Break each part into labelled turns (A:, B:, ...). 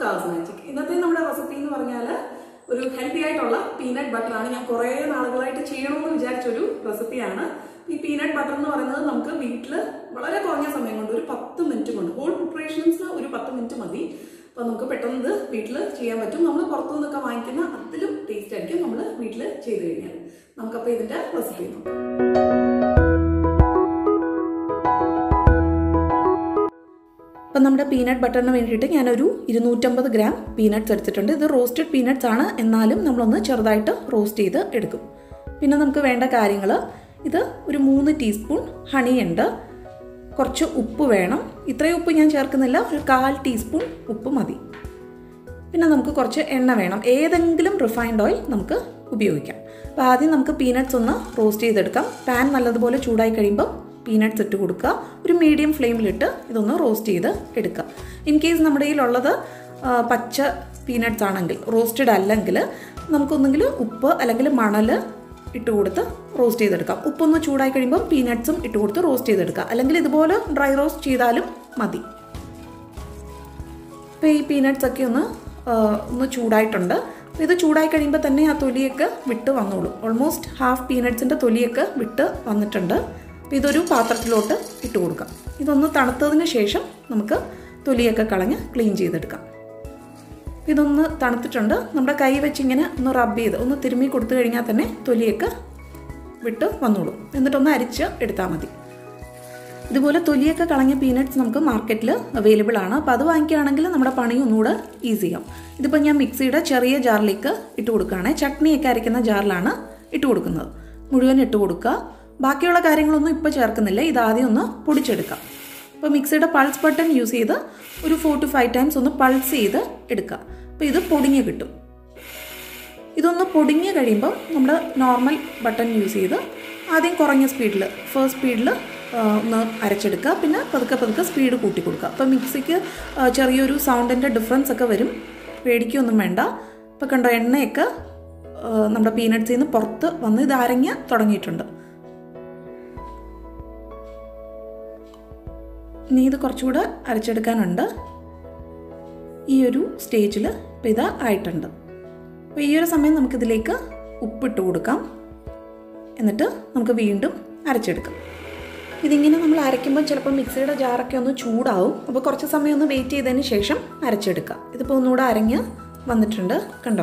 A: stars magic ഇന്നത്തെ നമ്മുടെ recipe എന്ന് പറഞ്ഞാൽ ഒരു ഹെൽത്തി ആയിട്ടുള്ള പീനട്ട് ബട്ടർ ആണ് ഞാൻ കുറേ നാളുകളായിട്ട് ചെയ്യണമെന്ന് വിചാരിച്ചൊരു റെസിപ്പിയാണ് ഈ പീനട്ട് ബട്ടർ എന്ന് പറയുന്നത് നമുക്ക് വീട്ടിൽ വളരെ കുറഞ്ഞ സമയം കൊണ്ട് ഒരു പത്ത് മിനിറ്റ് കൊണ്ട് ഹോൾ പ്രിപ്പറേഷൻസിന് ഒരു പത്ത് മിനിറ്റ് മതി അപ്പോൾ നമുക്ക് പെട്ടെന്ന് ഇത് വീട്ടിൽ ചെയ്യാൻ പറ്റും നമ്മൾ പുറത്തു നിന്നൊക്കെ വാങ്ങിക്കുന്ന അതിലും ടേസ്റ്റ് ആയിരിക്കും നമ്മൾ വീട്ടിൽ ചെയ്ത് കഴിഞ്ഞാൽ നമുക്കപ്പോൾ ഇതിൻ്റെ റെസിപ്പി നോക്കാം അപ്പം നമ്മുടെ പീനട്ട് ബട്ടറിന് വേണ്ടിയിട്ട് ഞാനൊരു ഇരുന്നൂറ്റമ്പത് ഗ്രാം പീനട്ട്സ് എടുത്തിട്ടുണ്ട് ഇത് റോസ്റ്റഡ് പീനട്ട്സ് ആണ് എന്നാലും നമ്മളൊന്ന് ചെറുതായിട്ട് റോസ്റ്റ് ചെയ്ത് എടുക്കും പിന്നെ നമുക്ക് വേണ്ട കാര്യങ്ങൾ ഇത് ഒരു മൂന്ന് ടീസ്പൂൺ ഹണി ഉണ്ട് കുറച്ച് ഉപ്പ് വേണം ഇത്രയും ഉപ്പ് ഞാൻ ചേർക്കുന്നില്ല ഒരു കാൽ ടീസ്പൂൺ ഉപ്പ് മതി പിന്നെ നമുക്ക് കുറച്ച് എണ്ണ വേണം ഏതെങ്കിലും റിഫൈൻഡ് ഓയിൽ നമുക്ക് ഉപയോഗിക്കാം അപ്പോൾ ആദ്യം നമുക്ക് പീനട്ട്സ് ഒന്ന് റോസ്റ്റ് ചെയ്തെടുക്കാം പാൻ നല്ലതുപോലെ ചൂടായി കഴിയുമ്പോൾ പീനട്ട്സ് ഇട്ട് കൊടുക്കുക ഒരു മീഡിയം ഫ്ലെയിമിലിട്ട് ഇതൊന്ന് റോസ്റ്റ് ചെയ്ത് എടുക്കുക ഇൻ കേസ് നമ്മുടെ കയ്യിലുള്ളത് പച്ച പീനട്ട്സ് ആണെങ്കിൽ റോസ്റ്റഡ് അല്ലെങ്കിൽ നമുക്കൊന്നെങ്കിൽ ഉപ്പ് അല്ലെങ്കിൽ മണൽ ഇട്ട് കൊടുത്ത് റോസ്റ്റ് ചെയ്തെടുക്കാം ഉപ്പൊന്ന് ചൂടായി കഴിയുമ്പോൾ പീനട്ട്സും ഇട്ട് കൊടുത്ത് റോസ്റ്റ് ചെയ്തെടുക്കുക അല്ലെങ്കിൽ ഇതുപോലെ ഡ്രൈ റോസ്റ്റ് ചെയ്താലും മതി ഇപ്പോൾ ഈ പീനട്ട്സ് ഒക്കെ ഒന്ന് ഒന്ന് ചൂടായിട്ടുണ്ട് അപ്പോൾ ഇത് ചൂടായി കഴിയുമ്പോൾ തന്നെ ആ തൊലിയൊക്കെ വിട്ട് വന്നോളും ഓൾമോസ്റ്റ് ഹാഫ് പീനട്ട്സിൻ്റെ തൊലിയൊക്കെ വിട്ട് വന്നിട്ടുണ്ട് അപ്പോൾ ഇതൊരു പാത്രത്തിലോട്ട് ഇട്ട് കൊടുക്കാം ഇതൊന്ന് തണുത്തതിന് ശേഷം നമുക്ക് തൊലിയൊക്കെ കളഞ്ഞ് ക്ലീൻ ചെയ്തെടുക്കാം ഇതൊന്ന് തണുത്തിട്ടുണ്ട് നമ്മുടെ കൈ വെച്ച് ഇങ്ങനെ ഒന്ന് റബ്ബ് ചെയ്ത് ഒന്ന് തിരുമ്മി കൊടുത്തു കഴിഞ്ഞാൽ തന്നെ തൊലിയൊക്കെ വിട്ട് വന്നോളും എന്നിട്ടൊന്ന് അരിച്ച് എടുത്താൽ മതി ഇതുപോലെ തൊലിയൊക്കെ കളഞ്ഞ പീനട്ട്സ് നമുക്ക് മാർക്കറ്റിൽ അവൈലബിൾ ആണ് അപ്പോൾ അത് വാങ്ങിക്കുകയാണെങ്കിൽ നമ്മുടെ പണി ഒന്നുകൂടെ ഈസി ആവും ഇതിപ്പോൾ ഞാൻ മിക്സിയുടെ ചെറിയ ജാറിലേക്ക് ഇട്ട് കൊടുക്കുകയാണ് ചട്നിയൊക്കെ അരയ്ക്കുന്ന ജാറിലാണ് ഇട്ട് കൊടുക്കുന്നത് മുഴുവൻ ഇട്ട് കൊടുക്കുക ബാക്കിയുള്ള കാര്യങ്ങളൊന്നും ഇപ്പോൾ ചേർക്കുന്നില്ല ഇതാദ്യം ഒന്ന് പൊടിച്ചെടുക്കാം അപ്പോൾ മിക്സിയുടെ പൾസ് ബട്ടൺ യൂസ് ചെയ്ത് ഒരു ഫോർ ടു ഫൈവ് ടൈംസ് ഒന്ന് പൾസ് ചെയ്ത് എടുക്കുക അപ്പോൾ ഇത് പൊടിഞ്ഞ് കിട്ടും ഇതൊന്ന് പൊടിഞ്ഞ് കഴിയുമ്പോൾ നമ്മൾ നോർമൽ ബട്ടൺ യൂസ് ചെയ്ത് ആദ്യം കുറഞ്ഞ സ്പീഡിൽ ഫസ്റ്റ് സ്പീഡിൽ ഒന്ന് അരച്ചെടുക്കുക പിന്നെ പതുക്കെ പതുക്കെ സ്പീഡ് കൂട്ടി കൊടുക്കുക അപ്പോൾ മിക്സിക്ക് ചെറിയൊരു സൗണ്ടിൻ്റെ ഡിഫറൻസ് ഒക്കെ വരും പേടിക്കൊന്നും വേണ്ട ഇപ്പോൾ കണ്ടോ എണ്ണയൊക്കെ നമ്മുടെ പീനട്സിൽ നിന്ന് പുറത്ത് വന്ന് ഇത് അരഞ്ഞ് തുടങ്ങിയിട്ടുണ്ട് ഇനി ഇത് കുറച്ചുകൂടെ അരച്ചെടുക്കാനുണ്ട് ഈ ഒരു സ്റ്റേജിൽ ഇപ്പോൾ ഇത് ആയിട്ടുണ്ട് അപ്പോൾ ഈ ഒരു സമയം നമുക്കിതിലേക്ക് ഉപ്പിട്ട് കൊടുക്കാം എന്നിട്ട് നമുക്ക് വീണ്ടും അരച്ചെടുക്കാം ഇതിങ്ങനെ നമ്മൾ അരയ്ക്കുമ്പോൾ ചിലപ്പോൾ മിക്സിയുടെ ജാറൊക്കെ ഒന്ന് ചൂടാവും അപ്പോൾ കുറച്ച് സമയം ഒന്ന് വെയിറ്റ് ചെയ്തതിന് ശേഷം അരച്ചെടുക്കാം ഇതിപ്പോൾ ഒന്നുകൂടെ അരഞ്ഞ് വന്നിട്ടുണ്ട് കണ്ടോ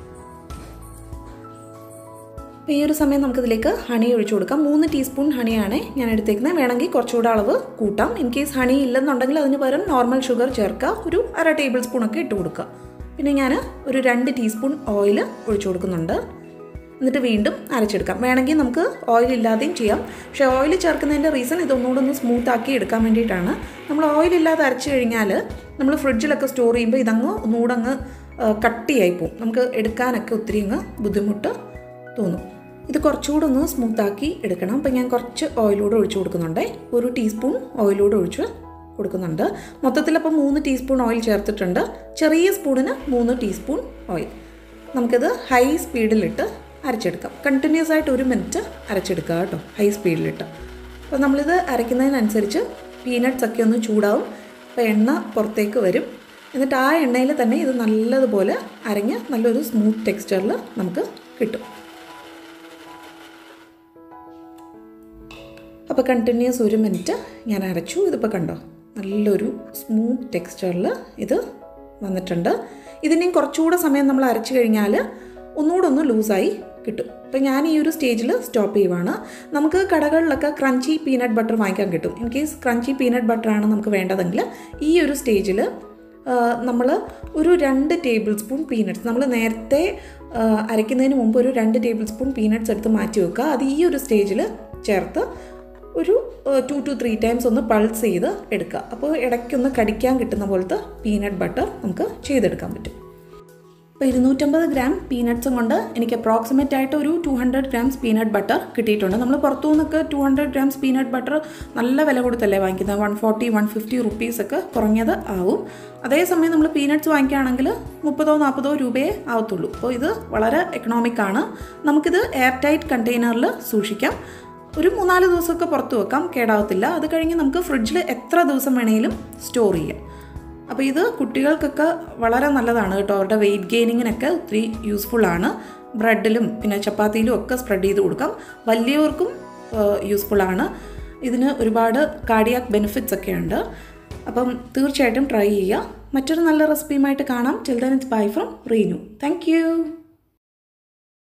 A: അപ്പോൾ ഈ ഒരു സമയം നമുക്കിതിലേക്ക് ഹണി ഒഴിച്ചു കൊടുക്കാം മൂന്ന് ടീസ്പൂൺ ഹണിയാണ് ഞാൻ എടുത്തേക്കുന്നത് വേണമെങ്കിൽ കുറച്ചുകൂടെ അളവ് കൂട്ടാം ഇൻ കേസ് ഹണി ഇല്ലെന്നുണ്ടെങ്കിൽ അതിന് പകരം നോർമൽ ഷുഗർ ചേർക്കുക ഒരു അര ടേബിൾ സ്പൂണൊക്കെ ഇട്ട് കൊടുക്കുക പിന്നെ ഞാൻ ഒരു രണ്ട് ടീസ്പൂൺ ഓയിൽ ഒഴിച്ചു കൊടുക്കുന്നുണ്ട് എന്നിട്ട് വീണ്ടും അരച്ചെടുക്കാം വേണമെങ്കിൽ നമുക്ക് ഓയിൽ ഇല്ലാതെയും ചെയ്യാം പക്ഷേ ഓയിൽ ചേർക്കുന്നതിൻ്റെ റീസൺ ഇതൊന്നുകൂടെ ഒന്ന് സ്മൂത്ത് ആക്കി എടുക്കാൻ വേണ്ടിയിട്ടാണ് നമ്മൾ ഓയിൽ ഇല്ലാതെ അരച്ച് കഴിഞ്ഞാൽ നമ്മൾ ഫ്രിഡ്ജിലൊക്കെ സ്റ്റോർ ചെയ്യുമ്പോൾ ഇതങ്ങ് ഒന്നുകൂടെ അങ്ങ് കട്ടിയായി പോകും നമുക്ക് എടുക്കാനൊക്കെ ഒത്തിരി അങ്ങ് ബുദ്ധിമുട്ട് തോന്നും ഇത് കുറച്ചുകൂടെ ഒന്ന് സ്മൂത്താക്കി എടുക്കണം അപ്പോൾ ഞാൻ കുറച്ച് ഓയിലൂടെ ഒഴിച്ചു കൊടുക്കുന്നുണ്ട് ഒരു ടീസ്പൂൺ ഓയിലൂടെ ഒഴിച്ച് കൊടുക്കുന്നുണ്ട് മൊത്തത്തിലപ്പോൾ മൂന്ന് ടീസ്പൂൺ ഓയിൽ ചേർത്തിട്ടുണ്ട് ചെറിയ സ്പൂണിന് മൂന്ന് ടീസ്പൂൺ ഓയിൽ നമുക്കിത് ഹൈ സ്പീഡിലിട്ട് അരച്ചെടുക്കാം കണ്ടിന്യൂസ് ആയിട്ട് ഒരു മിനിറ്റ് അരച്ചെടുക്കുക കേട്ടോ ഹൈ സ്പീഡിലിട്ട് അപ്പോൾ നമ്മളിത് അരയ്ക്കുന്നതിനനുസരിച്ച് പീനട്ട്സ് ഒക്കെ ഒന്ന് ചൂടാവും അപ്പോൾ എണ്ണ പുറത്തേക്ക് വരും എന്നിട്ട് ആ എണ്ണയിൽ തന്നെ ഇത് നല്ലതുപോലെ അരഞ്ഞ് നല്ലൊരു സ്മൂത്ത് ടെക്സ്ചറിൽ നമുക്ക് കിട്ടും അപ്പോൾ കണ്ടിന്യൂസ് ഒരു മിനിറ്റ് ഞാൻ അരച്ചു ഇതിപ്പോൾ കണ്ടോ നല്ലൊരു സ്മൂത്ത് ടെക്സ്ചറിൽ ഇത് വന്നിട്ടുണ്ട് ഇതിനെയും കുറച്ചുകൂടെ സമയം നമ്മൾ അരച്ചു കഴിഞ്ഞാൽ ഒന്നുകൂടെ ഒന്ന് ലൂസായി കിട്ടും അപ്പോൾ ഞാൻ ഈ ഒരു സ്റ്റേജിൽ സ്റ്റോപ്പ് ചെയ്യുവാണ് നമുക്ക് കടകളിലൊക്കെ ക്രഞ്ചി പീനട്ട് ബട്ടർ വാങ്ങിക്കാൻ കിട്ടും ഇൻ കേസ് ക്രഞ്ചി പീനട്ട് ബട്ടറാണ് നമുക്ക് വേണ്ടതെങ്കിൽ ഈ ഒരു സ്റ്റേജിൽ നമ്മൾ ഒരു രണ്ട് ടേബിൾ സ്പൂൺ പീനട്ട്സ് നമ്മൾ നേരത്തെ അരയ്ക്കുന്നതിന് മുമ്പ് ഒരു രണ്ട് ടേബിൾ സ്പൂൺ പീനട്ട്സ് എടുത്ത് മാറ്റി വെക്കുക അത് ഈ ഒരു സ്റ്റേജിൽ ചേർത്ത് ഒരു ടു ടു ത്രീ ടൈംസ് ഒന്ന് പൾസ് ചെയ്ത് എടുക്കുക അപ്പോൾ ഇടയ്ക്കൊന്ന് കടിക്കാൻ കിട്ടുന്ന പോലത്തെ പീനട്ട് ബട്ടർ നമുക്ക് ചെയ്തെടുക്കാൻ പറ്റും അപ്പോൾ ഇരുന്നൂറ്റമ്പത് ഗ്രാം പീനട്ട്സും കൊണ്ട് എനിക്ക് അപ്രോക്സിമേറ്റ് ആയിട്ട് ഒരു two hundred grams peanut butter കിട്ടിയിട്ടുണ്ട് നമ്മൾ പുറത്തു നിന്നൊക്കെ two hundred grams peanut butter നല്ല വില കൊടുത്തല്ലേ വാങ്ങിക്കുന്നത് one forty one fifty rupees ഒക്കെ കുറഞ്ഞത് ആവും അതേസമയം നമ്മൾ പീനട്ട്സ് വാങ്ങിക്കുകയാണെങ്കിൽ മുപ്പതോ നാൽപ്പതോ രൂപയെ ആവത്തുള്ളൂ അപ്പോൾ ഇത് വളരെ എക്കണോമിക് ആണ് നമുക്കിത് എയർ ടൈറ്റ് കണ്ടെയ്നറിൽ സൂക്ഷിക്കാം ഒരു മൂന്നാല് ദിവസമൊക്കെ പുറത്ത് വെക്കാം കേടാവത്തില്ല അത് കഴിഞ്ഞ് നമുക്ക് ഫ്രിഡ്ജിൽ എത്ര ദിവസം വേണമെങ്കിലും സ്റ്റോർ ചെയ്യാം അപ്പോൾ ഇത് കുട്ടികൾക്കൊക്കെ വളരെ നല്ലതാണ് കേട്ടോ അവരുടെ വെയിറ്റ് ഗെയിനിങ്ങിനൊക്കെ ഒത്തിരി യൂസ്ഫുൾ ആണ് ബ്രെഡിലും പിന്നെ ചപ്പാത്തിയിലും ഒക്കെ സ്പ്രെഡ് ചെയ്ത് കൊടുക്കാം വലിയവർക്കും യൂസ്ഫുൾ ആണ് ഇതിന് ഒരുപാട് കാർഡിയാക് ബെനിഫിറ്റ്സ് ഒക്കെ ഉണ്ട് അപ്പം തീർച്ചയായിട്ടും ട്രൈ ചെയ്യുക മറ്റൊരു നല്ല റെസിപ്പിയുമായിട്ട് കാണാം children it's bye from Reenu thank U